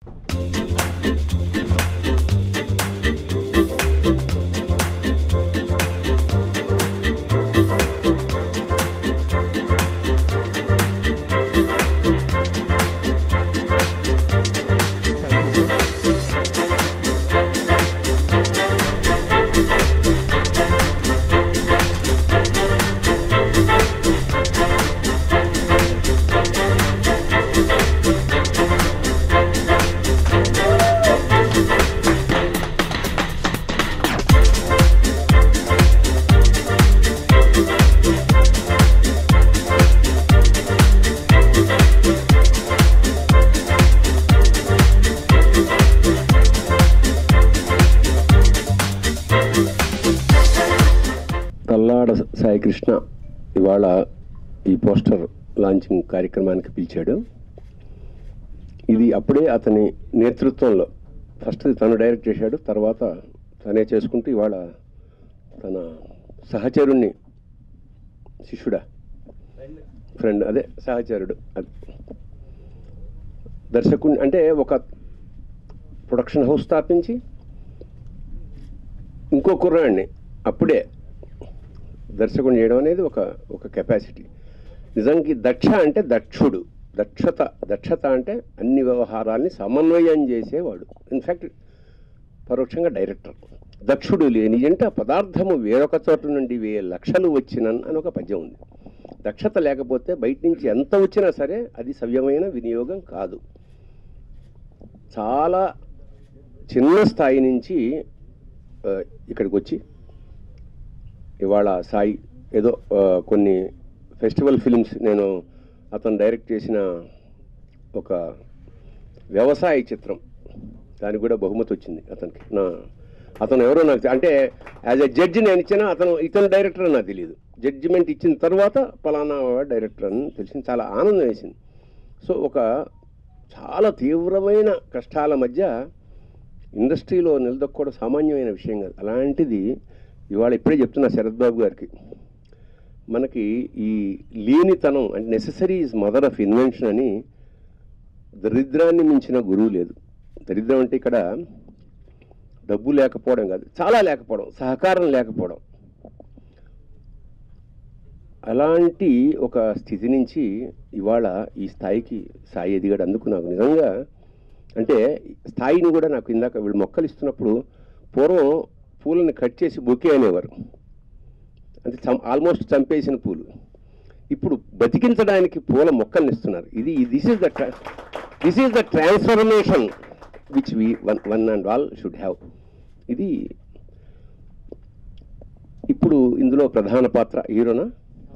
తల్లాడ సాయి కృష్ణ ఇవాళ ఈ poster launching కార్యక్రమానికి పిలిచాడు ఇది అప్పుడే అతని నేతృత్వంలో ఫస్ట్ తను డైరెక్ట్ చేశాడు తర్వాత తనే చేసుకుంటూ ఇవాళ తన సహచరుణ్ణి శిష్యుడా ఫ్రెండ్ అదే సహచరుడు అది దర్శకుని అంటే ఒక ప్రొడక్షన్ హౌస్ స్థాపించి ఇంకో కుర్రాడిని అప్పుడే దర్శకుని చేయడం అనేది ఒక ఒక కెపాసిటీ నిజానికి దక్ష అంటే దక్షుడు దక్షత దక్షత అంటే అన్ని వ్యవహారాల్ని సమన్వయం చేసేవాడు ఇన్ఫ్యాక్ట్ పరోక్షంగా డైరెక్టర్ దక్షుడు లేని జంట పదార్థము వేరొక చోట నుండి వేయ లక్షలు వచ్చిన అని ఒక పద్యం ఉంది దక్షత లేకపోతే బయట నుంచి ఎంత వచ్చినా సరే అది సవ్యమైన వినియోగం కాదు చాలా చిన్న స్థాయి నుంచి ఆ, ఇక్కడికి వచ్చి ఇవాళ సాయి ఏదో ఆ, కొన్ని ఫెస్టివల్ ఫిలిమ్స్ నేను అతను డైరెక్ట్ చేసిన ఒక వ్యవసాయ చిత్రం దానికి కూడా బహుమతి వచ్చింది అతనికి నా అతను ఎవరో నాకు తె- అంటే యాజ్ ఎ జడ్జి నేను ఇచ్చిన అతను ఇతను డైరెక్టర్ అని నాకు తెలియదు జడ్జిమెంట్ ఇచ్చిన తర్వాత పలానా డైరెక్టర్ అని తెలిసింది చాలా ఆనందం వేసింది సో ఒక చాలా తీవ్రమైన కష్టాల మధ్య ఇండస్ట్రీలో నిలదొక్కోవడం సామాన్యమైన విషయం కాదు అలాంటిది ఇవాళ ఇప్పుడే చెప్తున్నా శరత్ బాబు గారికి మనకి ఈ లేనితనం అంటే necessary is mother of invention అని దరిద్రాన్ని మించిన గురువు లేదు దరిద్రం అంటే ఇక్కడ డబ్బు లేకపోవడం కాదు చాలా లేకపోవడం సహకారం లేకపోవడం అలాంటి ఒక స్థితి నుంచి ఇవాళ ఈ స్థాయికి సాయి ఎదిగాడు అందుకు నాకు నిజంగా అంటే స్థాయిని కూడా నాకు ఇందాక వీళ్ళు మొక్కలు ఇస్తున్నప్పుడు పూర్వం పూలని కట్ చేసి బొకే అనేవారు అంటే చం ఆల్మోస్ట్ చంపేసిన పూలు ఇప్పుడు బతికించడానికి పూల మొక్కల్ని ఇస్తున్నారు ఇది this is the this is the transformation which we one one and all should have ఇది ఇప్పుడు ఇందులో ప్రధాన పాత్ర హీరోనా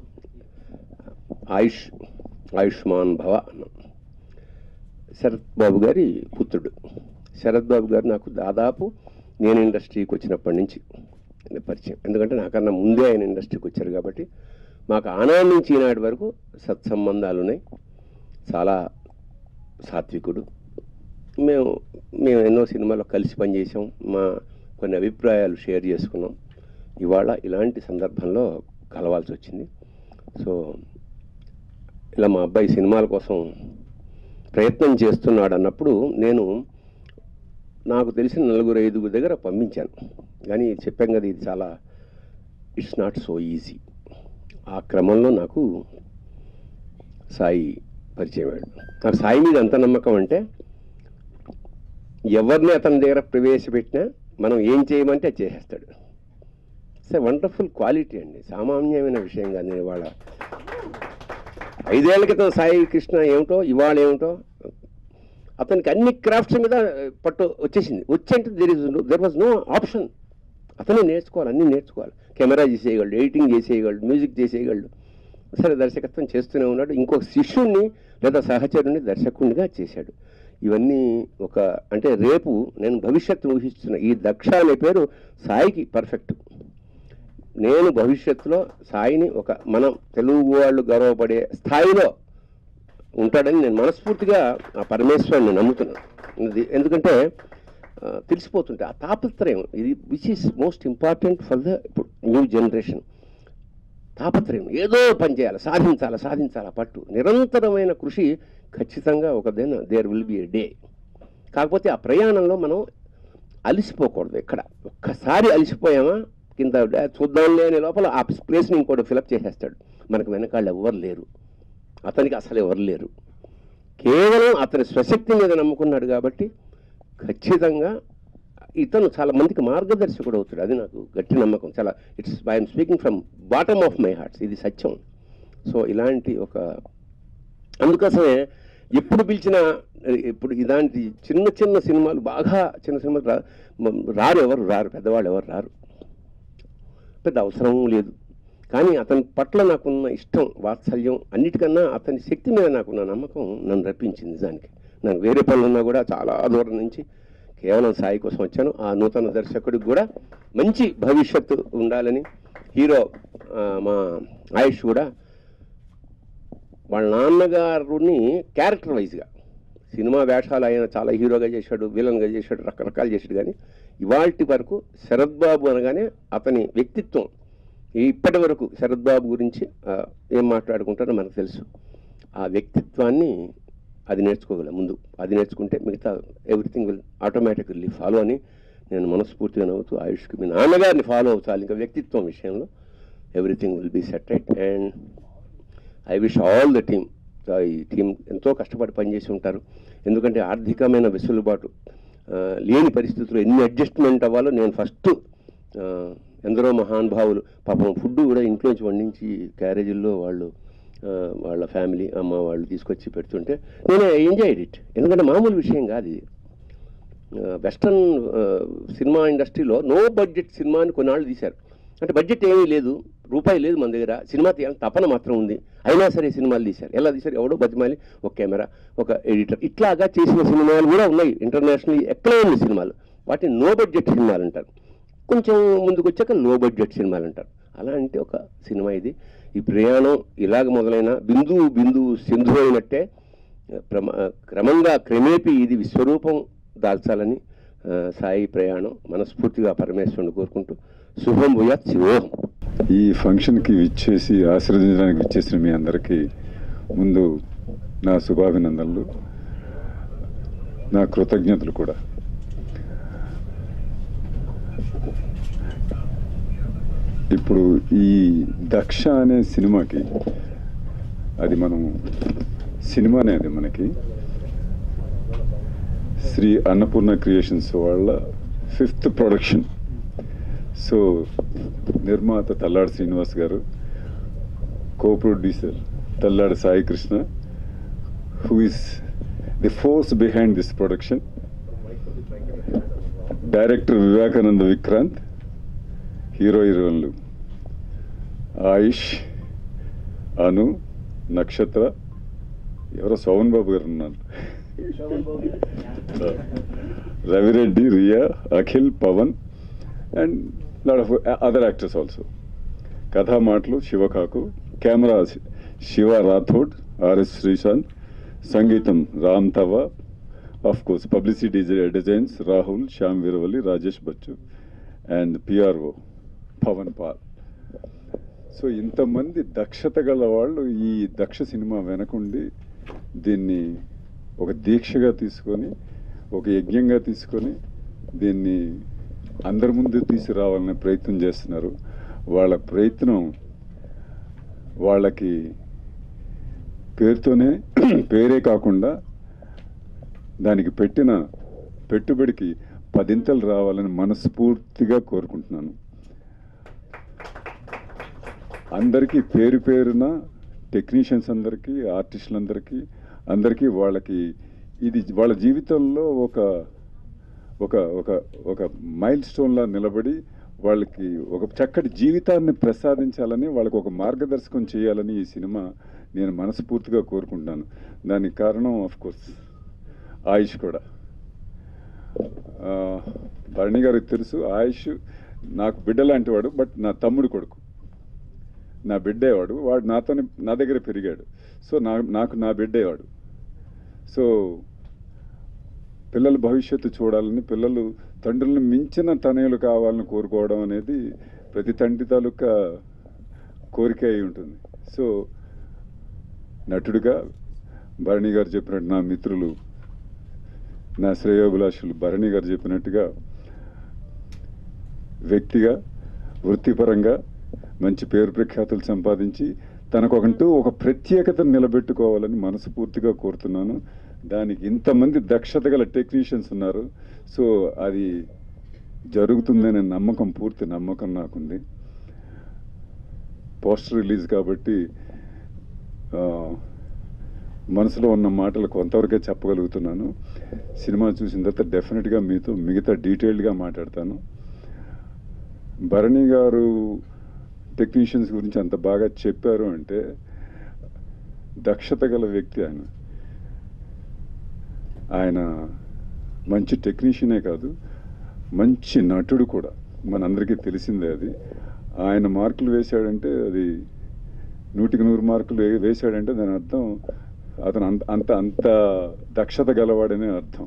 ఆయుష్ ఆయుష్మాన్ భవ అన్నాం శరత్ బాబు గారి పుత్రుడు శరత్ బాబు గారు నాకు దాదాపు నేను ఇండస్ట్రీకి వచ్చినప్పటి నుంచి పరిచయం ఎందుకంటే నాకన్నా ముందే ఆయన ఇండస్ట్రీకి వచ్చారు కాబట్టి మాకు ఆనాడు నుంచి ఈనాటి వరకు సత్సంబంధాలు ఉన్నాయి చాలా సాత్వికుడు మేము మేము ఎన్నో సినిమాల్లో కలిసి పనిచేసాం మా కొన్ని అభిప్రాయాలు షేర్ చేసుకున్నాం ఇవాళ ఇలాంటి సందర్భంలో కలవాల్సి వచ్చింది సో ఇలా మా అబ్బాయి సినిమాల కోసం ప్రయత్నం చేస్తున్నాడు అన్నప్పుడు నేను నాకు తెలిసిన నలుగురు ఐదుగురు దగ్గర పంపించాను కానీ చెప్పాం కదా ఇది చాలా ఇట్స్ నాట్ సో ఈజీ ఆ క్రమంలో నాకు సాయి పరిచయం అయ్యాడు నాకు సాయి మీద ఎంత నమ్మకం అంటే ఎవరిని అతని దగ్గర ప్రవేశపెట్టినా మనం ఏం చేయమంటే అది చేసేస్తాడు ఇట్స్ ఎ వండర్ఫుల్ క్వాలిటీ అండి సామాన్యమైన విషయం కాదు ఇవాళ ఐదేళ్ల క్రితం సాయి కృష్ణ ఏమిటో ఇవాళ ఏమిటో అతనికి అన్ని క్రాఫ్ట్స్ మీద పట్టు వచ్చేసింది వచ్చేంటే there is there was no option అతనే నేర్చుకోవాలి అన్నీ నేర్చుకోవాలి కెమెరా చేసేయగలడు ఎడిటింగ్ చేసేయగలడు మ్యూజిక్ చేసేయగలడు సరే దర్శకత్వం చేస్తూనే ఉన్నాడు ఇంకొక శిష్యుణ్ణి లేదా సహచరుని దర్శకునిగా చేశాడు ఇవన్నీ ఒక అంటే రేపు నేను భవిష్యత్తు ఊహిస్తున్న ఈ దక్ష అనే పేరు సాయికి పర్ఫెక్ట్ నేను భవిష్యత్తులో సాయిని ఒక మనం తెలుగు వాళ్ళు గర్వపడే స్థాయిలో ఉంటాడని నేను మనస్ఫూర్తిగా ఆ పరమేశ్వరుని నమ్ముతున్నాను ఇది ఎందుకంటే ఆ, తెలిసిపోతుంటే ఆ తాపత్రయం ఇది which is most important for the ఇప్పుడు న్యూ జనరేషన్ తాపత్రయం ఏదో పని చేయాలి సాధించాలి సాధించాలి ఆ పట్టు నిరంతరమైన కృషి ఖచ్చితంగా ఒక దిన there will be a day కాకపోతే ఆ ప్రయాణంలో మనం అలసిపోకూడదు ఎక్కడ ఒక్కసారి అలసిపోయామా కింద "ఆ, చూద్దాంలే అనే లోపల ఆ ప్లేస్ని ఇంకోటి ఫిలప్ చేసేస్తాడు మనకు వెనకాళ్ళు ఎవరు లేరు అతనికి అసలు ఎవరు లేరు కేవలం అతని స్వశక్తి మీద నమ్ముకున్నాడు కాబట్టి ఖచ్చితంగా ఇతను చాలా మందికి మార్గదర్శకుడు అవుతాడు అది నాకు గట్టి నమ్మకం చాలా it's I'm speaking from bottom of my hearts ఇది సత్యం సో ఇలాంటి ఒక అందుకోసమే ఎప్పుడు పిలిచినా ఇప్పుడు ఇలాంటి చిన్న చిన్న సినిమాలు బాగా చిన్న సినిమాలు రా మ- రారు ఎవరు రారు పెద్దవాళ్ళు ఎవరు రారు పెద్ద అవసరం లేదు కానీ అతని పట్ల నాకున్న ఇష్టం వాత్సల్యం అన్నిటికన్నా అతని శక్తి మీద నాకున్న నమ్మకం నన్ను రప్పించింది నిజానికి నన్ను వేరే పనులున్నా కూడా చాలా దూరం నుంచి కేవలం సాయి కోసం వచ్చాను ఆ నూతన దర్శకుడికి కూడా మంచి భవిష్యత్తు ఉండాలని హీరో ఆ, మా ఆయుష్ కూడా వాళ్ళ నాన్నగారుని క్యారెక్టర్ వైజ్గా సినిమా వేషాలు ఆయన చాలా హీరోగా చేశాడు విలన్గా చేశాడు రకరకాలు చేశాడు కానీ ఇవాల్టి వరకు శరత్ బాబు అనగానే అతని వ్యక్తిత్వం ఇప్పటి వరకు శరత్ బాబు గురించి ఆ, ఏం మాట్లాడుకుంటారో మనకు తెలుసు ఆ వ్యక్తిత్వాన్ని అది నేర్చుకోగలం ముందు అది నేర్చుకుంటే మిగతా ఎవ్రీథింగ్ విల్ ఆటోమేటిక్లీ ఫాలో అని నేను మనస్ఫూర్తిగా నవ్వుతూ ఆయుష్కి మీ నాన్నగారిని ఫాలో అవుతాను ఇంకా వ్యక్తిత్వం విషయంలో everything will be set right and I wish all the team ఈ టీం ఎంతో కష్టపడి పనిచేసి ఉంటారు ఎందుకంటే ఆర్థికమైన వెసులుబాటు ఆ, లేని పరిస్థితుల్లో ఎన్ని అడ్జస్ట్మెంట్ అవ్వాలో నేను ఫస్ట్ ఎందరో మహానుభావులు పాపం ఫుడ్ కూడా ఇంట్లోంచి వండించి క్యారేజీల్లో వాళ్ళు ఆ, వాళ్ళ ఫ్యామిలీ అమ్మ వాళ్ళు తీసుకొచ్చి పెడుతుంటే నేను ఎంజాయ్డ్ ఇట్ ఎందుకంటే మామూలు విషయం కాదు ఇది వెస్ట్రన్ సినిమా ఇండస్ట్రీలో నో బడ్జెట్ సినిమాని కొన్నాళ్ళు తీశారు అంటే బడ్జెట్ ఏమీ లేదు రూపాయి లేదు మన దగ్గర సినిమా తీయాలని తపన మాత్రం ఉంది అయినా సరే సినిమాలు తీశారు ఎలా తీశారు ఎవడో బతిమాలి ఒక కెమెరా ఒక ఎడిటర్ ఇట్లాగా చేసిన సినిమాలు కూడా ఉన్నాయి ఇంటర్నేషనల్ ఎక్కడైన సినిమాలు వాటిని నో బడ్జెట్ సినిమాలు అంటారు కొంచెం ముందుకు వచ్చాక లో బడ్జెట్ సినిమాలు అంటారు అలాంటి ఒక సినిమా ఇది ఈ ప్రయాణం ఇలాగ మొదలైన బిందువు బిందువు సింధు అయినట్టే ప్రమ క్రమంగా క్రమేపీ ఇది విశ్వరూపం దాల్చాలని ఆ, సాయి ప్రయాణం మనస్ఫూర్తిగా పరమేశ్వరుని కోరుకుంటూ శుభం భూయాత్ శివోహం ఈ ఫంక్షన్కి విచ్చేసి ఆశీర్వదించడానికి విచ్చేసిన మీ అందరికీ ముందు నా శుభాభినందనలు నా కృతజ్ఞతలు కూడా ఇప్పుడు ఈ దక్ష అనే సినిమాకి అది మనం సినిమానే అది మనకి శ్రీ అన్నపూర్ణ క్రియేషన్స్ వాళ్ళ ఫిఫ్త్ ప్రొడక్షన్ సో నిర్మాత తల్లాడి శ్రీనివాస్ గారు co producer Talladi Sai Krishna who is the force behind this production director Vivekananda Vikrant hero హీరోయిన్లు ఆయుష్ అను నక్షత్ర ఎవరో సోమన్ బాబు గారు ఉన్నారు Ravi Reddy Riya Akhil Pavan and lot of other actors also కథా మాటలు శివకాకు కెమెరా శివ రాథోడ్ ఆర్ఎస్ శ్రీశాంత్ సంగీతం రామ్ తవా of course publicity designs Rahul Shyam Veeravalli Rajesh Bachu and PRO Pavan Paul so ఇంతమంది దక్షత గల వాళ్ళు ఈ దక్ష సినిమా వెనకుండి దీన్ని ఒక దీక్షగా తీసుకొని ఒక యజ్ఞంగా తీసుకొని దీన్ని అందరి ముందు తీసుకురావాలనే ప్రయత్నం చేస్తున్నారు వాళ్ళ ప్రయత్నం వాళ్ళకి పేరుతోనే పేరే కాకుండా దానికి పెట్టిన పెట్టుబడికి పదింతలు రావాలని మనస్ఫూర్తిగా కోరుకుంటున్నాను అందరికీ పేరు పేరున టెక్నీషియన్స్ అందరికీ ఆర్టిస్టులందరికీ అందరికీ వాళ్ళకి ఇది వాళ్ళ జీవితంలో ఒక ఒక ఒక ఒక మైల్ స్టోన్లా నిలబడి వాళ్ళకి ఒక చక్కటి జీవితాన్ని ప్రసాదించాలని వాళ్ళకి ఒక మార్గదర్శకం చేయాలని ఈ సినిమా నేను మనస్ఫూర్తిగా కోరుకుంటున్నాను దానికి కారణం ఆఫ్ కోర్స్ ఆయుష్ కూడా ఆ, భరణి గారికి తెలుసు ఆయుష్ నాకు బిడ్డ లాంటి వాడు బట్ నా తమ్ముడు కొడుకు నా బిడ్డేవాడు వాడు నాతోనే నా దగ్గర పెరిగాడు సో నా నాకు నా బిడ్డేవాడు సో పిల్లల భవిష్యత్తు చూడాలని పిల్లలు తండ్రులను మించిన తనయులు కావాలని కోరుకోవడం అనేది ప్రతి తండ్రి తాలూకా కోరిక అయి ఉంటుంది సో నటుడిగా భరణి గారు చెప్పినట్టు నా మిత్రులు నా శ్రేయోభిలాషులు భరణి గారు చెప్పినట్టుగా వ్యక్తిగా వృత్తిపరంగా మంచి పేరు ప్రఖ్యాతులు సంపాదించి తనకొకంటూ ఒక ప్రత్యేకతను నిలబెట్టుకోవాలని మనస్ఫూర్తిగా కోరుతున్నాను దానికి ఇంతమంది దక్షత గల టెక్నీషియన్స్ ఉన్నారు సో అది జరుగుతుందనే నమ్మకం పూర్తి నమ్మకం నాకుంది పోస్టర్ రిలీజ్ కాబట్టి ఆ, మనసులో ఉన్న మాటలు కొంతవరకే చెప్పగలుగుతున్నాను సినిమా చూసిన తర్వాత డెఫినెట్గా మీతో మిగతా డీటెయిల్డ్గా మాట్లాడతాను భరణి గారు టెక్నీషియన్స్ గురించి అంత బాగా చెప్పారు అంటే దక్షత గల వ్యక్తి ఆయన ఆయన మంచి టెక్నీషియనే కాదు మంచి నటుడు కూడా మనందరికీ తెలిసిందే అది ఆయన మార్కులు వేశాడంటే అది నూటికి నూరు మార్కులు వే- వేశాడంటే దాని అర్థం అతను అంత అంత అంత దక్షత గలవాడనే అర్థం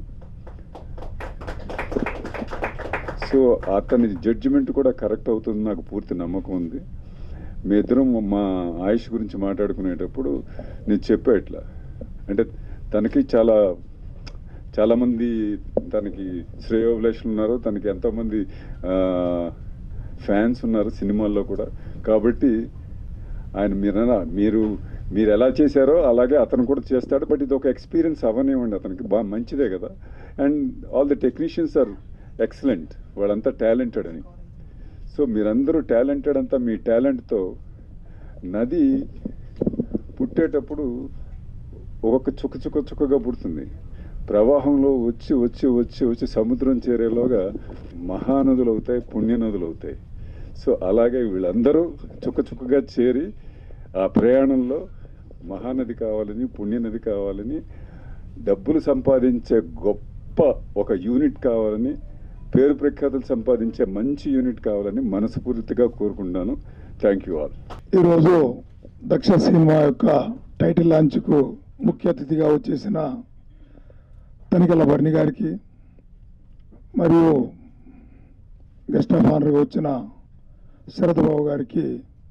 సో అతని జడ్జిమెంట్ కూడా కరెక్ట్ అవుతుంది నాకు పూర్తి నమ్మకం ఉంది మీ ఇద్దరం మా ఆయుష్ గురించి మాట్లాడుకునేటప్పుడు నేను చెప్పా ఇట్లా అంటే తనకి చాలా చాలామంది తనకి శ్రేయోభిలాషులు ఉన్నారు తనకి ఎంతోమంది ఫ్యాన్స్ ఉన్నారు సినిమాల్లో కూడా కాబట్టి ఆయన మీరు మీరు మీరు ఎలా చేశారో అలాగే అతను కూడా చేస్తాడు బట్ ఇది ఒక ఎక్స్పీరియన్స్ అవనివ్వండి అతనికి బాగా మంచిదే కదా and all the technicians are excellent వాళ్ళంతా టాలెంటెడ్ అని సో మీరందరూ టాలెంటెడ్ అంతా మీ టాలెంట్తో నది పుట్టేటప్పుడు ఒక్కొక్క చుక్క చుక్క చుక్కగా పుడుతుంది ప్రవాహంలో వచ్చి వచ్చి వచ్చి వచ్చి సముద్రం చేరేలోగా మహానదులు అవుతాయి పుణ్యనదులు అవుతాయి సో అలాగే వీళ్ళందరూ చుక్క చుక్కగా చేరి ఆ ప్రయాణంలో మహానది కావాలని పుణ్యనది కావాలని డబ్బులు సంపాదించే గొప్ప ఒక యూనిట్ కావాలని పేరు ప్రఖ్యాతులు సంపాదించే మంచి యూనిట్ కావాలని మనస్ఫూర్తిగా కోరుకుంటున్నాను థ్యాంక్ యూ ఆల్ ఈరోజు దక్ష సినిమా యొక్క టైటిల్ లాంచ్కు ముఖ్య అతిథిగా వచ్చేసిన తనికెళ్ళ భరణి గారికి మరియు గెస్ట్ ఆఫ్ ఆనర్గా వచ్చిన శరత్ బాబు గారికి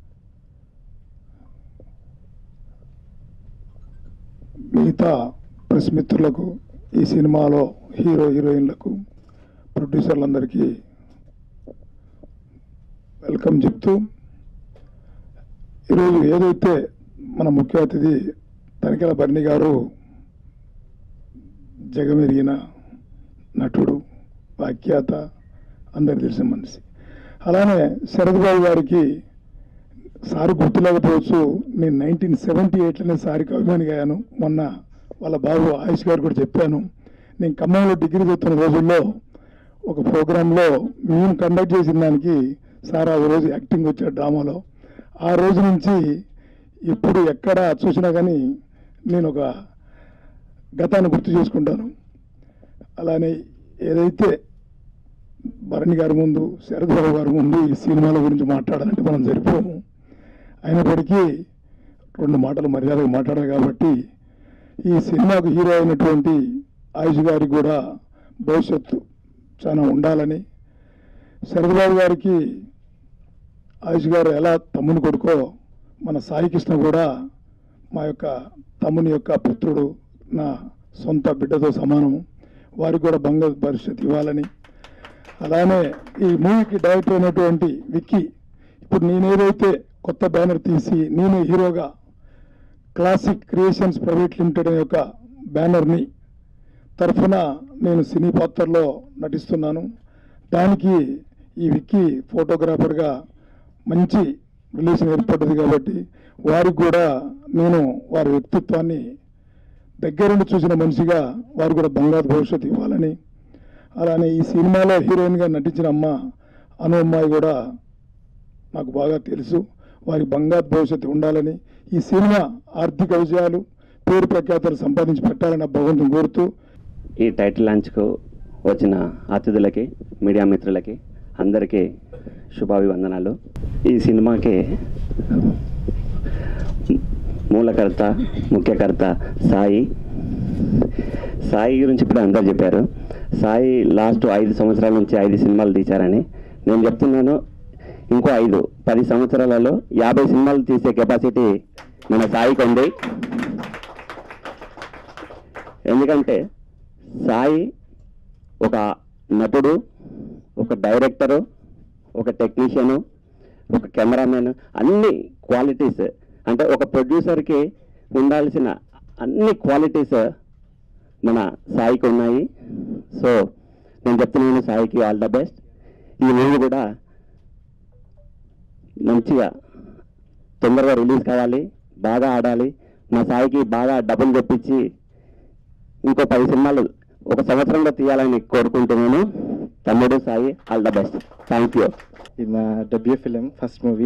మిగతా ప్రెస్ మిత్రులకు ఈ సినిమాలో హీరో హీరోయిన్లకు ప్రొడ్యూసర్లందరికీ వెల్కమ్ చెప్తూ ఈరోజు ఏదైతే మన ముఖ్య అతిథి తనికెల భరణి గారు జగమెరిగిన నటుడు వాఖ్యాత అందరికి తెలిసిన మనిషి అలానే శరద్ బాబు గారికి సారి గుర్తులేకపోవచ్చు నేను నైన్టీన్ సెవెంటీ ఎయిట్లోనే సారికి అభిమానిగా అయ్యాను మొన్న వాళ్ళ బాబు ఆయుష్ గారు కూడా చెప్పాను నేను ఖమ్మంలో డిగ్రీ చదువుతున్న రోజుల్లో ఒక ప్రోగ్రాంలో మేము కండక్ట్ చేసిన దానికి సార్ ఆ రోజు యాక్టింగ్ వచ్చాడు డ్రామాలో ఆ రోజు నుంచి ఇప్పుడు ఎక్కడ చూసినా కానీ నేను ఒక గతాన్ని గుర్తు చేసుకుంటాను అలానే ఏదైతే భరణి గారి ముందు శరద్ బాబు గారి ముందు ఈ సినిమాల గురించి మాట్లాడాలంటే మనం సరిపోము అయినప్పటికీ రెండు మాటలు మర్యాదగా మాట్లాడాలి కాబట్టి ఈ సినిమాకు హీరో అయినటువంటి ఆయుష్ గారికి కూడా భవిష్యత్తు చాలా ఉండాలని శరదబాబు గారికి ఆయుష్ గారు ఎలా తమ్ముని కొడుకో మన సాయి కృష్ణ కూడా మా యొక్క తమ్ముని యొక్క పుత్రుడు నా సొంత బిడ్డతో సమానము వారికి కూడా బంగారు భవిష్యత్తు ఇవ్వాలని అలానే ఈ మూవీకి డైరెక్టర్ అయినటువంటి విక్కీ ఇప్పుడు నేనేదైతే కొత్త బ్యానర్ తీసి నేను హీరోగా క్లాసిక్ క్రియేషన్స్ ప్రైవేట్ లిమిటెడ్ అనే యొక్క బ్యానర్ని తరఫున నేను సినీ పాత్రలో నటిస్తున్నాను దానికి ఈ విక్కీ ఫోటోగ్రాఫర్గా మంచి రిలేషన్ ఏర్పడ్డది కాబట్టి వారికి కూడా నేను వారి వ్యక్తిత్వాన్ని దగ్గరుండి చూసిన మనిషిగా వారు కూడా బంగారు భవిష్యత్తు ఇవ్వాలని అలానే ఈ సినిమాలో హీరోయిన్గా నటించిన అమ్మ అను అమ్మాయి కూడా నాకు బాగా తెలుసు వారి బంగారు భవిష్యత్తు ఉండాలని ఈ సినిమా ఆర్థిక విజయాలు పేరు ప్రఖ్యాతలు సంపాదించి పెట్టాలని ఆ భగవంతుని కోరుతూ ఈ టైటిల్ లాంచ్కు వచ్చిన అతిథులకి మీడియా మిత్రులకి అందరికీ శుభాభివందనాలు ఈ సినిమాకి మూలకర్త ముఖ్యకర్త సాయి సాయి గురించి ఇప్పుడు అందరు చెప్పారు సాయి లాస్ట్ ఐదు సంవత్సరాల నుంచి ఐదు సినిమాలు తీశారని నేను చెప్తున్నాను ఇంకో ఐదు పది సంవత్సరాలలో యాభై సినిమాలు తీసే కెపాసిటీ మన సాయికి ఉంది ఎందుకంటే సాయి ఒక నటుడు ఒక డైరెక్టరు ఒక టెక్నీషియను ఒక కెమెరామెన్ అన్ని క్వాలిటీస్ అంటే ఒక ప్రొడ్యూసర్కి ఉండాల్సిన అన్ని క్వాలిటీస్ మన సాయికి ఉన్నాయి సో నేను చెప్తున్నాను సాయికి ఆల్ ద బెస్ట్ ఈ మూవీ కూడా మంచిగా తొందరగా రిలీజ్ కావాలి బాగా ఆడాలి మా సాయికి బాగా డబ్బులు తెప్పించి ఇంకో పది సినిమాలు ఒక సంవత్సరంలో తీయాలని కోరుకుంటున్నాను తమ్ముడు Sai all the best thank you ఇది నా డెబ్యూ ఫిలిం ఫస్ట్ మూవీ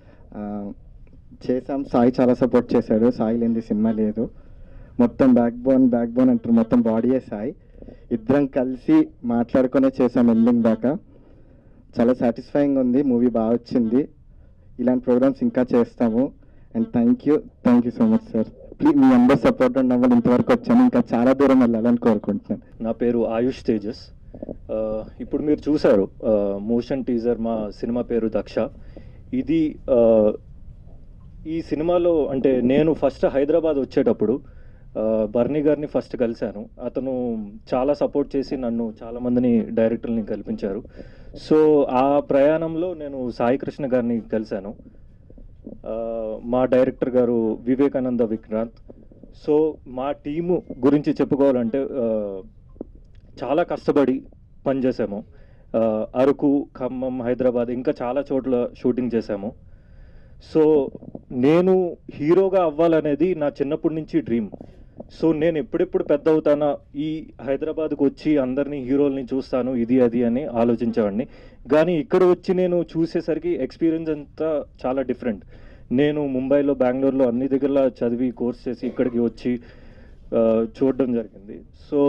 చేసాం సాయి చాలా సపోర్ట్ చేశాడు సాయి లేని సినిమా లేదు మొత్తం బ్యాక్ బోన్ బ్యాక్ బోన్ అంటారు మొత్తం బాడీయే సాయి ఇద్దరం కలిసి మాట్లాడుకునే చేసాం ఎండింగ్ దాకా చాలా సాటిస్ఫైయింగ్ ఉంది మూవీ బాగా వచ్చింది ఇలాంటి ప్రోగ్రామ్స్ ఇంకా చేస్తాము and thank you thank you so much sir please మీ అందరు సపోర్ట్ ఉండడం వల్ల ఇంతవరకు వచ్చాను ఇంకా చాలా దూరం వెళ్ళాలని కోరుకుంటున్నాను నా పేరు ఆయుష్ తేజస్ ఆ, ఇప్పుడు మీరు చూసారు మోషన్ టీజర్ మా సినిమా పేరు దక్ష ఇది ఆ, ఈ సినిమాలో అంటే నేను ఫస్ట్ హైదరాబాద్ వచ్చేటప్పుడు ఆ, బర్నీ గారిని ఫస్ట్ కలిశాను అతను చాలా సపోర్ట్ చేసి నన్ను చాలా మందిని డైరెక్టర్ని కల్పించారు సో ఆ ప్రయాణంలో నేను సాయి కృష్ణ గారిని కలిశాను ఆ, మా డైరెక్టర్ గారు వివేకానంద విక్రాంత్ సో మా టీము గురించి చెప్పుకోవాలంటే ఆ, చాలా కష్టపడి పనిచేసాము ఆ, అరకు ఖమ్మం హైదరాబాద్ ఇంకా చాలా చోట్ల షూటింగ్ చేశాము సో నేను హీరోగా అవ్వాలనేది నా చిన్నప్పటి నుంచి డ్రీమ్ సో నేను ఎప్పుడెప్పుడు పెద్ద అవుతానా ఈ హైదరాబాద్కి వచ్చి అందరినీ హీరోల్ని చూస్తాను ఇది అది అని ఆలోచించేవాడిని కానీ ఇక్కడ వచ్చి నేను చూసేసరికి ఎక్స్పీరియన్స్ అంతా చాలా డిఫరెంట్ నేను ముంబైలో బెంగళూరులో అన్ని దగ్గర చదివి కోర్స్ చేసి ఇక్కడికి వచ్చి ఆ, చూడడం జరిగింది సో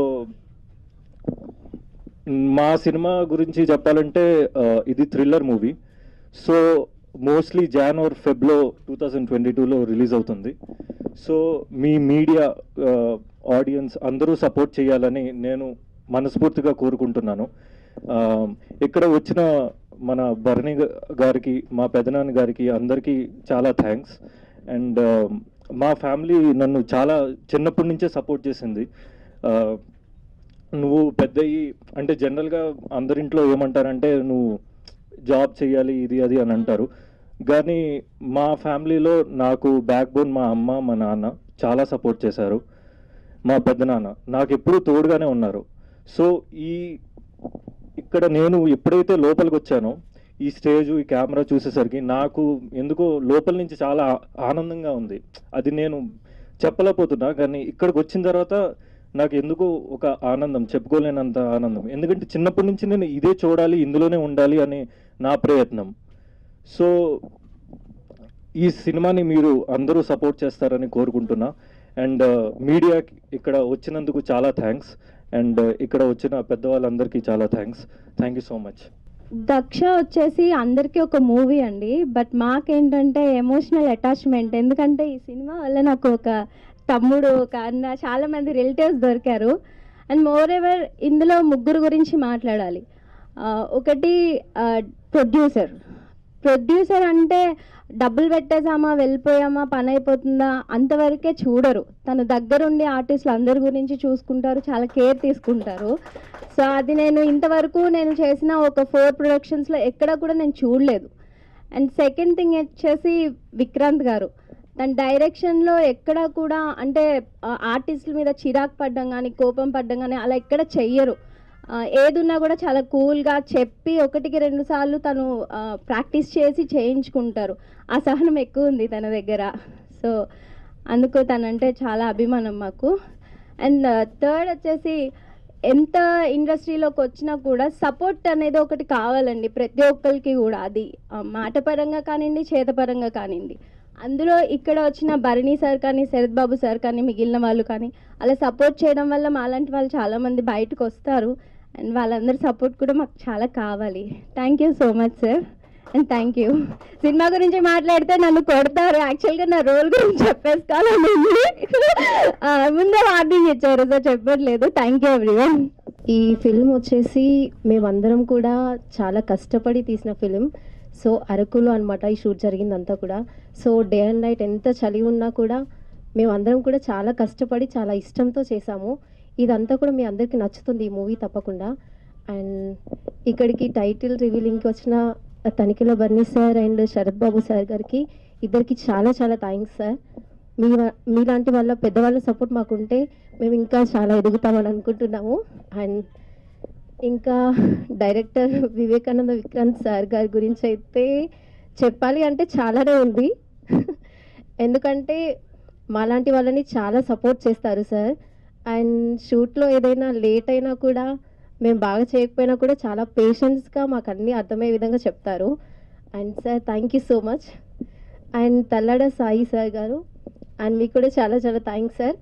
మా సినిమా గురించి చెప్పాలంటే ఆ, ఇది thriller movie so mostly Jan or ఫెబ్లో టూ థౌజండ్ ట్వంటీ టూలో రిలీజ్ అవుతుంది సో మీ మీడియా ఆడియన్స్ అందరూ సపోర్ట్ చేయాలని నేను మనస్ఫూర్తిగా కోరుకుంటున్నాను ఆ, ఇక్కడ వచ్చిన మన భరణి గ- గారికి మా పెదనాన్న గారికి అందరికీ చాలా థ్యాంక్స్ అండ్ మా ఫ్యామిలీ నన్ను చాలా చిన్నప్పటి నుంచే సపోర్ట్ చేసింది ఆ, నువ్వు పెద్దయి అంటే జనరల్గా అందరింట్లో ఏమంటారంటే నువ్వు జాబ్ చేయాలి ఇది అది అని అంటారు కానీ మా ఫ్యామిలీలో నాకు బ్యాక్ బోన్ మా అమ్మ మా నాన్న చాలా సపోర్ట్ చేశారు మా పెద్దనాన్న నాకు ఎప్పుడూ తోడుగానే ఉన్నారు సో ఈ ఇక్కడ నేను ఎప్పుడైతే లోపలికి వచ్చానో ఈ స్టేజ్ ఈ కెమెరా చూసేసరికి నాకు ఎందుకో లోపల నుంచి చాలా ఆ- ఆనందంగా ఉంది అది నేను చెప్పలేకపోతున్నా కానీ ఇక్కడికి వచ్చిన తర్వాత నాకు ఎందుకో ఒక ఆనందం చెప్పుకోలేనంత ఆనందం ఎందుకంటే చిన్నప్పటి నుంచి నేను ఇదే చూడాలి ఇందులోనే ఉండాలి అని నా ప్రయత్నం సో ఈ సినిమాని మీరు అందరూ సపోర్ట్ చేస్తారని కోరుకుంటున్నా అండ్ మీడియా ఇక్కడ వచ్చినందుకు చాలా థ్యాంక్స్ అండ్ ఇక్కడ వచ్చిన పెద్దవాళ్ళందరికీ చాలా thanks thank you so much Daksha వచ్చేసి అందరికీ ఒక మూవీ అండి బట్ మాకేంటంటే ఎమోషనల్ అటాచ్మెంట్ ఎందుకంటే ఈ సినిమా వల్ల నాకు ఒక తమ్ముడు ఒక అన్న చాలా మంది రిలేటివ్స్ దొరికారు అండ్ మోర్ ఎవర్ ఇందులో ముగ్గురు గురించి మాట్లాడాలి ఆ, ఒకటి ప్రొడ్యూసర్ ప్రొడ్యూసర్ అంటే డబ్బులు పెట్టేసామా వెళ్ళిపోయామా పని అయిపోతుందా అంతవరకే చూడరు తన దగ్గరుండి ఆర్టిస్టులు అందరి గురించి చూసుకుంటారు చాలా కేర్ తీసుకుంటారు సో అది నేను ఇంతవరకు నేను చేసిన ఒక ఫోర్ ప్రొడక్షన్స్లో ఎక్కడ కూడా నేను చూడలేదు అండ్ సెకండ్ థింగ్ వచ్చేసి విక్రాంత్ గారు తన డైరెక్షన్లో ఎక్కడ కూడా అంటే ఆర్టిస్టుల మీద చిరాకు పడ్డం కానీ కోపం పడ్డం కానీ అలా ఎక్కడ చెయ్యరు ఆ, ఏదున్నా కూడా చాలా కూల్గా చెప్పి ఒకటికి రెండు సార్లు తను ప్రాక్టీస్ చేసి చేయించుకుంటారు ఆ సహనం ఎక్కువ ఉంది తన దగ్గర సో అందుకు తనంటే చాలా అభిమానం మాకు అండ్ థర్డ్ వచ్చేసి ఎంత ఇండస్ట్రీలోకి వచ్చినా కూడా సపోర్ట్ అనేది ఒకటి కావాలండి ప్రతి ఒక్కరికి కూడా అది ఆ, మాట పరంగా కానివ్వండి చేతపరంగా కానివ్వండి అందులో ఇక్కడ వచ్చిన భరణి సార్ కానీ శరత్ బాబు సార్ కానీ మిగిలిన వాళ్ళు కానీ అలా సపోర్ట్ చేయడం వల్ల మాలాంటి వాళ్ళు చాలామంది బయటకు వస్తారు అండ్ వాళ్ళందరి సపోర్ట్ కూడా మాకు చాలా కావాలి thank you so much sir and thank you cinema గురించి మాట్లాడితే నన్ను కొడతారు యాక్చువల్గా నా రోల్ గురించి చెప్పేసుకోవాలని ఉంది. ఆ, ముందే వార్నింగ్ ఇచ్చారు సార్ చెప్పట్లేదు థ్యాంక్ యూ ఎవ్రీవన్ ఈ ఫిల్మ్ వచ్చేసి మేమందరం కూడా చాలా కష్టపడి తీసిన ఫిలిం సో అరకులో అనమాట ఈ షూట్ జరిగిందంతా కూడా సో డే అండ్ నైట్ ఎంత చలి ఉన్నా కూడా మేమందరం కూడా చాలా కష్టపడి చాలా ఇష్టంతో చేసాము ఇదంతా కూడా మీ అందరికీ నచ్చుతుంది ఈ మూవీ తప్పకుండా అండ్ ఇక్కడికి టైటిల్ రివీలింగ్కి వచ్చిన తనిఖీల బర్నీ sir and Sarath Babu sir గారికి ఇద్దరికి చాలా చాలా థ్యాంక్స్ సార్ మీ వ- మీలాంటి వాళ్ళ పెద్దవాళ్ళ సపోర్ట్ మాకుంటే మేము ఇంకా చాలా ఎదుగుతామని అనుకుంటున్నాము అండ్ ఇంకా డైరెక్టర్ వివేకానంద విక్రాంత్ సార్ గారి గురించి అయితే చెప్పాలి అంటే చాలానే ఉంది ఎందుకంటే మాలాంటి వాళ్ళని చాలా సపోర్ట్ చేస్తారు సార్ అండ్ షూట్లో ఏదైనా లేట్ అయినా కూడా మేము బాగా చేయకపోయినా కూడా చాలా పేషెన్స్గా మాకు అన్నీ అర్థమయ్యే విధంగా చెప్తారు and sir thank you so much and Tallada Sai sir గారు అండ్ మీకు కూడా చాలా చాలా థ్యాంక్స్ సార్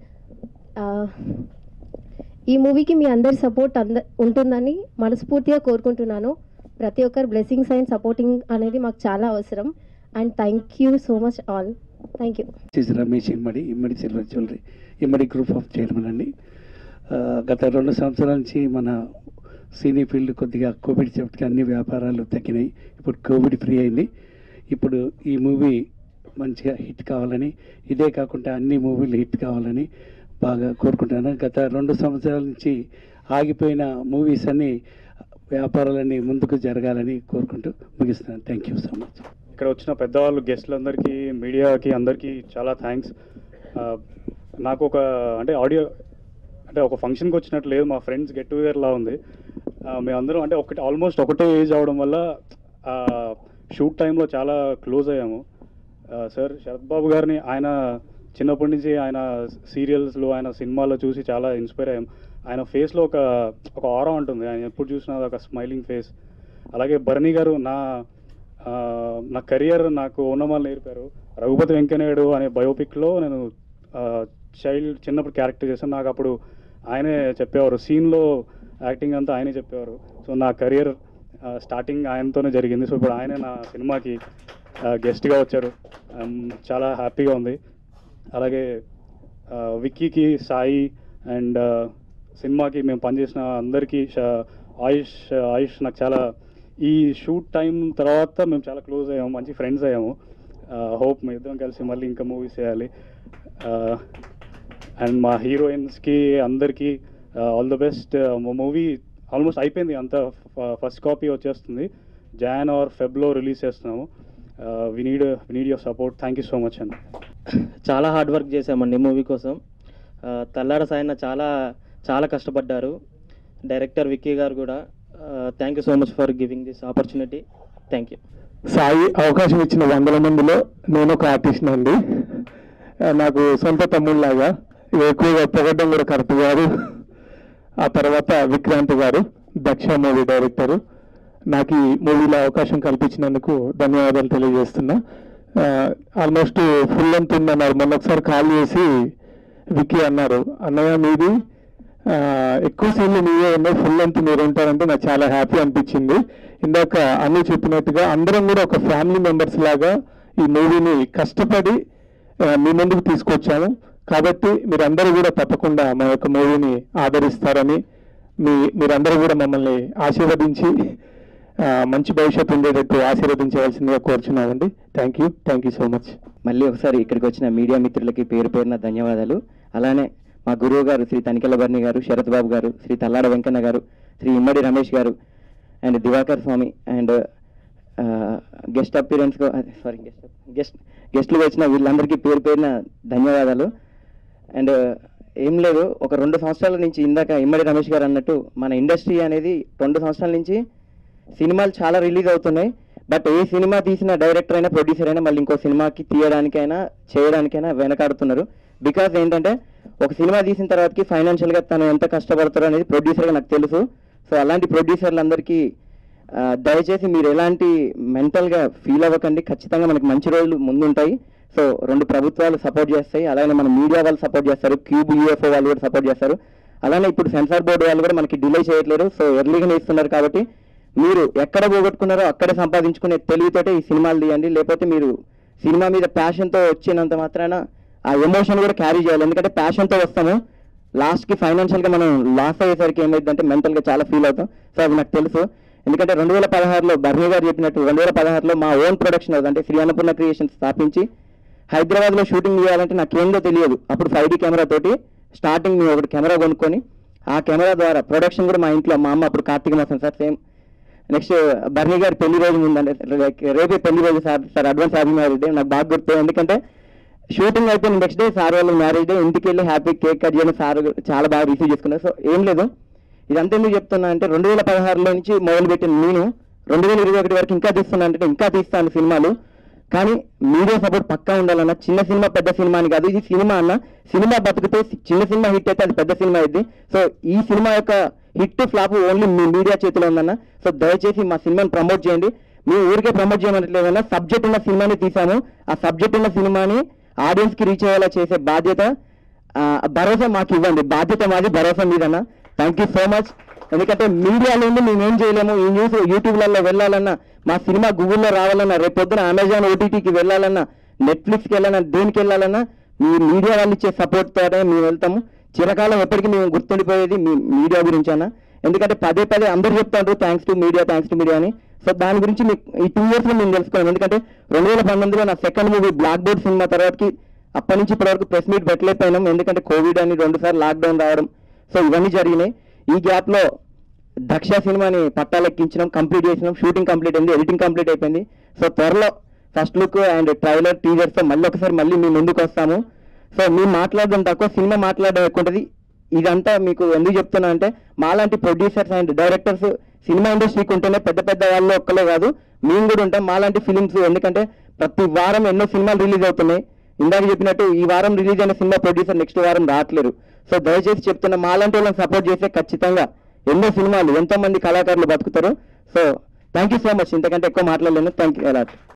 ఈ మూవీకి మీ అందరి సపోర్ట్ అంద ఉంటుందని మనస్ఫూర్తిగా కోరుకుంటున్నాను ప్రతి ఒక్కరు బ్లెస్సింగ్స్ అండ్ సపోర్టింగ్ అనేది మాకు చాలా అవసరం and thank you so much all thank you is Ramesh Immadi Immadi silver jewellery Immadi group of chairman అండి ఆ, గత రెండు సంవత్సరాల నుంచి మన సినీ ఫీల్డ్ కొద్దిగా కోవిడ్ చెప్తే అన్ని వ్యాపారాలు తగ్గినాయి ఇప్పుడు కోవిడ్ ఫ్రీ అయింది ఇప్పుడు ఈ మూవీ మంచిగా హిట్ కావాలని ఇదే కాకుండా అన్ని మూవీలు హిట్ కావాలని బాగా కోరుకుంటున్నాను గత రెండు సంవత్సరాల నుంచి ఆగిపోయిన మూవీస్ అన్ని వ్యాపారాలన్నీ ముందుకు జరగాలని కోరుకుంటూ ముగిస్తున్నాను థ్యాంక్ యూ సో మచ్ ఇక్కడ వచ్చిన పెద్దవాళ్ళు గెస్ట్లందరికీ మీడియాకి అందరికీ చాలా థ్యాంక్స్ నాకు ఒక అంటే ఆడియో అంటే ఒక ఫంక్షన్కి వచ్చినట్టు లేదు మా ఫ్రెండ్స్ గెట్ టుగెదర్ లా ఉంది ఆ, మేమందరం అంటే ఒకటి ఆల్మోస్ట్ ఒకటే ఏజ్ అవడం వల్ల షూట్ టైంలో చాలా క్లోజ్ అయ్యాము ఆ, సార్ శరత్ బాబు గారిని ఆయన చిన్నప్పటి నుంచి ఆయన సీరియల్స్లో ఆయన సినిమాల్లో చూసి చాలా ఇన్స్పైర్ అయ్యాం ఆయన ఫేస్లో ఒక ఒక ఆరా ఉంటుంది ఆయన ఎప్పుడు చూసినా ఒక స్మైలింగ్ ఫేస్ అలాగే భరణి గారు నా ఆ, నా కెరియర్ నాకు ఉన్నమాలు నేర్పారు రఘుపతి వెంకయ్యనాయుడు అనే బయోపిక్లో నేను చైల్డ్ చిన్నప్పుడు క్యారెక్టర్ చేశాను నాకు అప్పుడు ఆయనే చెప్పేవారు సీన్లో యాక్టింగ్ అంతా ఆయనే చెప్పేవారు సో నా కెరియర్ స్టార్టింగ్ ఆయనతోనే జరిగింది సో ఇప్పుడు ఆయనే నా సినిమాకి గెస్ట్గా వచ్చారు Um, చాలా హ్యాపీగా ఉంది అలాగే ఆ, విక్కీకి సాయి అండ్ సినిమాకి మేము పనిచేసిన అందరికీ ష- ఆయుష్ ఆయుష్ నాకు చాలా ఈ షూట్ టైం తర్వాత మేము చాలా క్లోజ్ అయ్యాము మంచి ఫ్రెండ్స్ అయ్యాము హోప్ మేము ఇద్దరం కలిసి మళ్ళీ ఇంకా మూవీస్ చేయాలి అండ్ మా హీరోయిన్స్కి అందరికీ all the best movie almost అయిపోయింది అంత ఫస్ట్ కాపీ వచ్చేస్తుంది జాన్ ఆర్ ఫెబ్లో రిలీజ్ చేస్తున్నాము we need we need your support thank you so much అండి చాలా హార్డ్ వర్క్ చేశామండి మూవీ కోసం ఆ, తల్లాడ సాయన్న చాలా చాలా కష్టపడ్డారు డైరెక్టర్ విక్కీ గారు కూడా thank you so much for giving this opportunity thank you Sai అవకాశం ఇచ్చిన వందల మందిలో నేను ఒక ఆర్టిస్ట్ అండి ఆ, నాకు సొంత తమ్ముళ్ళలాగా ఎక్కువగా పొగడ్డం కూడా కరెక్ట్ కాదు ఆ తర్వాత విక్రాంత్ గారు దక్ష మూవీ డైరెక్టరు నాకు ఈ మూవీలో అవకాశం కల్పించినందుకు ధన్యవాదాలు తెలియజేస్తున్నా ఆల్మోస్ట్ ఫుల్ అంత ఉందన్నారు మొన్న ఒకసారి కాల్ చేసి విక్కీ అన్నారు అన్నయ్య మీది ఆ, ఎక్కువ సీన్లు మీవే ఉన్నాయి ఫుల్ అంత మీరు ఉంటారంటే నాకు చాలా హ్యాపీ అనిపించింది ఇందాక అన్ని చెప్పినట్టుగా అందరం కూడా ఒక ఫ్యామిలీ మెంబర్స్ లాగా ఈ మూవీని కష్టపడి ఆ, మీ ముందుకు తీసుకొచ్చాము కాబట్టి మీరందరూ కూడా తప్పకుండా మా యొక్క మూవీని ఆదరిస్తారని మీ మీరందరూ కూడా మమ్మల్ని ఆశీర్వదించి ఆ, మంచి భవిష్యత్తు ఉండేటట్టు ఆశీర్వదించవలసిందిగా కోరుచున్నామండి thank you thank you so much మళ్ళీ ఒకసారి ఇక్కడికి వచ్చిన మీడియా మిత్రులకి పేరు పేరున ధన్యవాదాలు అలానే మా గురువు గారు శ్రీ తనికెల బర్ని గారు శరత్ బాబు గారు శ్రీ తల్లాడ వెంకన్న గారు శ్రీ ఇమ్మడి రమేష్ గారు and Diwakar Swamy and guest appearance sorry guest guest గెస్ట్లు వచ్చిన వీళ్ళందరికీ పేరు పేరున ధన్యవాదాలు అండ్ ఏం లేదు ఒక రెండు సంవత్సరాల నుంచి ఇందాక ఇమ్మడి రమేష్ గారు అన్నట్టు మన ఇండస్ట్రీ అనేది రెండు సంవత్సరాల నుంచి సినిమాలు చాలా రిలీజ్ అవుతున్నాయి బట్ ఏ సినిమా తీసిన డైరెక్టర్ అయినా ప్రొడ్యూసర్ అయినా మళ్ళీ ఇంకో సినిమాకి తీయడానికైనా చేయడానికైనా వెనకాడుతున్నారు బికాస్ ఏంటంటే ఒక సినిమా తీసిన తర్వాతకి ఫైనాన్షియల్గా తను ఎంత కష్టపడతారో అనేది ప్రొడ్యూసర్గా నాకు తెలుసు సో అలాంటి ప్రొడ్యూసర్లందరికీ ఆ, దయచేసి మీరు ఎలాంటి మెంటల్గా ఫీల్ అవ్వకండి ఖచ్చితంగా మనకి మంచి రోజులు ముందుంటాయి సో రెండు ప్రభుత్వాలు సపోర్ట్ చేస్తాయి అలాగే మన మీడియా వాళ్ళు సపోర్ట్ చేస్తారు క్యూబ్ యూఎఫ్ఓ వాళ్ళు కూడా సపోర్ట్ చేస్తారు అలానే ఇప్పుడు సెన్సార్ బోర్డు వాళ్ళు కూడా మనకి డిలే చేయట్లేదు సో ఎర్లీగానే ఇస్తున్నారు కాబట్టి మీరు ఎక్కడ పోగొట్టుకున్నారో అక్కడే సంపాదించుకునే తెలివితోటే ఈ సినిమాలు తీయండి లేకపోతే మీరు సినిమా మీద ప్యాషన్తో వచ్చినంత మాత్రాన ఆ ఎమోషన్ కూడా క్యారీ చేయాలి ఎందుకంటే ప్యాషన్తో వస్తాము లాస్ట్కి ఫైనాన్షియల్గా మనం లాస్ అయ్యేసరికి ఏమైందంటే మెంటల్గా చాలా ఫీల్ అవుతాం సో అది నాకు తెలుసు ఎందుకంటే రెండు వేల పదహారులో బర్నీ గారు చెప్పినట్టు రెండు వేల పదహారులో మా ఓన్ ప్రొడక్షన్ హౌస్ అంటే శ్రీ అన్నపూర్ణ క్రియేషన్ స్థాపించి హైదరాబాద్లో షూటింగ్ చేయాలంటే నాకేందో తెలియదు అప్పుడు ఫైవ్ డీ కెమెరా తోటి స్టార్టింగ్ మేము ఒకటి కెమెరా కొనుక్కొని ఆ కెమెరా ద్వారా ప్రొడక్షన్ కూడా మా ఇంట్లో మా అమ్మ అప్పుడు కార్తీక మాసం సార్ సేమ్ నెక్స్ట్ బర్నీ గారి పెళ్లి రోజు ముందండి లైక్ రేపే పెళ్లి రోజు sir sir advance happy marriage day నాకు బాగా గుర్తు ఎందుకంటే షూటింగ్ అయిపోయిన నెక్స్ట్ డే సార్ వాళ్ళ మ్యారేజ్ డే ఇంటికి వెళ్ళి హ్యాపీ కేక్ కట్ చేయడం సార్ చాలా బాగా రిసీవ్ చేసుకున్నారు సో ఏం లేదు ఇదంతా ఎందుకు చెప్తున్నా అంటే రెండు వేల పదహారులో నుంచి మొదలుపెట్టిన నేను రెండు వేల ఇరవై ఒకటి వరకు ఇంకా తీస్తున్నా అంటే ఇంకా తీస్తాను సినిమాలు కానీ మీడియా సపోర్ట్ పక్కా ఉండాలన్న చిన్న సినిమా పెద్ద సినిమా అని కాదు ఇది సినిమా అన్న సినిమా బతికితే చిన్న సినిమా హిట్ అయితే అది పెద్ద సినిమా అయింది సో ఈ సినిమా యొక్క హిట్ ఫ్లాప్ ఓన్లీ మీ మీడియా చేతిలో ఉందన్న సో దయచేసి మా సినిమాని ప్రమోట్ చేయండి మీ ఊరికే ప్రమోట్ చేయమనట్లేదన్నా సబ్జెక్ట్ ఉన్న సినిమాని తీసాము ఆ సబ్జెక్ట్ ఉన్న సినిమాని ఆడియన్స్ కి రీచ్ అయ్యేలా చేసే బాధ్యత ఆ, భరోసా మాకు ఇవ్వండి బాధ్యత మాది భరోసా మీదన్నా థ్యాంక్ యూ సో మచ్ ఎందుకంటే మీడియా నుండి మేము ఏం చేయలేము ఈ న్యూస్ యూట్యూబ్లలో వెళ్ళాలన్నా మా సినిమా గూగుల్లో రావాలన్నా రేపు పొద్దున అమెజాన్ ఓటీటీకి వెళ్ళాలన్నా నెట్ఫ్లిక్స్కి వెళ్ళాలన్నా దేనికి వెళ్ళాలన్నా మీ మీడియా వాళ్ళు ఇచ్చే సపోర్ట్ తోనే మేము వెళ్తాము చిరకాలం ఎప్పటికీ మేము గుర్తుండిపోయేది మీ మీడియా గురించి అన్న ఎందుకంటే పదే పదే అందరూ చెప్తారు thanks to media thanks to media అని సో దాని గురించి మీకు ఈ టూ ఇయర్స్ లో మేము తెలుసుకోవాలి ఎందుకంటే రెండు వేల పంతొమ్మిదిలో నా second movie black board cinema తర్వాతకి అప్పటి నుంచి ఇప్పటి వరకు ప్రెస్ మీట్ పెట్టలేకపోయినాం ఎందుకంటే కోవిడ్ అని రెండు సార్లు లాక్డౌన్ రావడం సో ఇవన్నీ జరిగినాయి ఈ గ్యాప్ లో దక్ష సినిమాని పట్టాలెక్కించడం కంప్లీట్ చేసినాం షూటింగ్ కంప్లీట్ అయింది ఎడిటింగ్ కంప్లీట్ అయిపోయింది సో త్వరలో first look and trailer teasers తో మళ్ళీ ఒకసారి మళ్ళీ మీ ముందుకు వస్తాము సో మేము మాట్లాడడం తక్కువ సినిమా మాట్లాడడం ఎక్కువ ఉంటుంది ఇదంతా మీకు ఎందుకు చెప్తున్నా అంటే మాలాంటి ప్రొడ్యూసర్స్ అండ్ డైరెక్టర్స్ సినిమా ఇండస్ట్రీకి ఉంటేనే పెద్ద పెద్ద వాళ్ళు ఒక్కలే కాదు మేము కూడా ఉంటాం మాలాంటి ఫిలిమ్స్ ఎందుకంటే ప్రతి వారం ఎన్నో సినిమాలు రిలీజ్ అవుతున్నాయి ఇందాక చెప్పినట్టు ఈ వారం రిలీజ్ అయిన సినిమా ప్రొడ్యూసర్ నెక్స్ట్ వారం రావట్లేరు సో దయచేసి చెప్తున్నా మాలాంటి వాళ్ళని సపోర్ట్ చేస్తే ఖచ్చితంగా ఎన్నో సినిమాలు ఎంతో మంది కళాకారులు బతుకుతారు so thank you so much ఇంతకంటే ఎక్కువ మాట్లాడలేను థ్యాంక్ యూ అలాట్